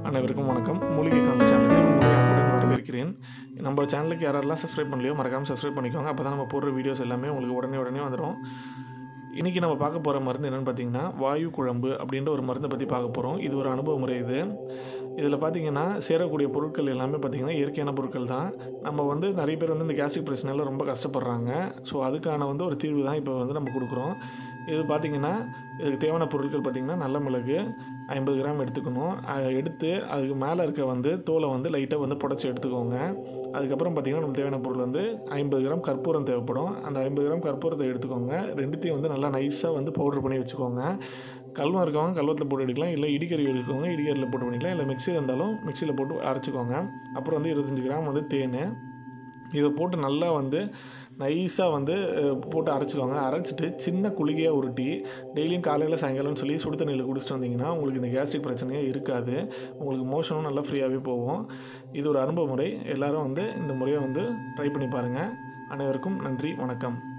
அனைவருக்கும் வணக்கம் மூலிகை கணக்கு சேனலுக்கு உங்களை அன்புடன் வரவேற்கிறேன் நம்ம சேனலுக்கு யாரெல்லாம் சப்ஸ்கிரைப் பண்ணலையோ மறக்காமல் சப்ஸ்கிரைப் பண்ணிக்கோங்க அப்போ தான் நம்ம போடுற வீடியோஸ் எல்லாமே உங்களுக்கு உடனே உடனே வந்துடும் இன்றைக்கி நம்ம பார்க்க போகிற மருந்து என்னென்னு பார்த்தீங்கன்னா வாயு குழம்பு அப்படின்ற ஒரு மருந்தை பற்றி பார்க்க போகிறோம் இது ஒரு அனுபவ முறை இது இதில் பார்த்தீங்கன்னா சேரக்கூடிய பொருட்கள் எல்லாமே பார்த்திங்கன்னா இயற்கையான பொருட்கள் தான் நம்ம வந்து நிறைய பேர் வந்து இந்த கேஸ்ட்ரிக் பிரச்சனையில் ரொம்ப கஷ்டப்படுறாங்க ஸோ அதுக்கான வந்து ஒரு தீர்வு தான் இப்போ வந்து நம்ம கொடுக்குறோம் இது பார்த்திங்கன்னா இதுக்கு தேவையான பொருட்கள் பார்த்திங்கன்னா நல்ல மிளகு ஐம்பது கிராம் எடுத்துக்கணும் அதை எடுத்து அதுக்கு மேலே இருக்க வந்து தோலை வந்து லைட்டாக வந்து புடச்சி எடுத்துக்கோங்க அதுக்கப்புறம் பார்த்திங்கன்னா நமக்கு தேவையான பொருள் வந்து ஐம்பது கிராம் கற்பூரம் தேவைப்படும் அந்த ஐம்பது கிராம் கற்பூரத்தை எடுத்துக்கோங்க ரெண்டுத்தையும் வந்து நல்லா நைஸாக வந்து பவுட்ரு பண்ணி வச்சுக்கோங்க கல்வம் இருக்கவங்க கல்வத்தில் போட்டு எடுக்கலாம் இல்லை இடிக்கறி எடுக்கோங்க இடிக்கரியில் போட்டு பண்ணிக்கலாம் இல்லை மிக்சியில் இருந்தாலும் மிக்சியில் போட்டு அரைச்சிக்கோங்க அப்புறம் வந்து இருபத்தஞ்சி கிராம் வந்து தேன் இதை போட்டு நல்லா வந்து நைஸாக வந்து அஹ், போட்டு அரைச்சிக்கோங்க அரைச்சிட்டு சின்ன குளிகையாக உருட்டி டெய்லியும் காலையில் சாயங்காலம்னு சொல்லி சுடு தண்ணியில் குடிச்சிட்டு வந்தீங்கன்னா உங்களுக்கு இந்த கேஸ்ட்ரிக் பிரச்சனையே இருக்காது உங்களுக்கு மோஷனும் நல்லா ஃப்ரீயாகவே போகும் இது ஒரு அனுபவ முறை எல்லாரும் வந்து இந்த முறையை வந்து ட்ரை பண்ணி பாருங்கள் அனைவருக்கும் நன்றி வணக்கம்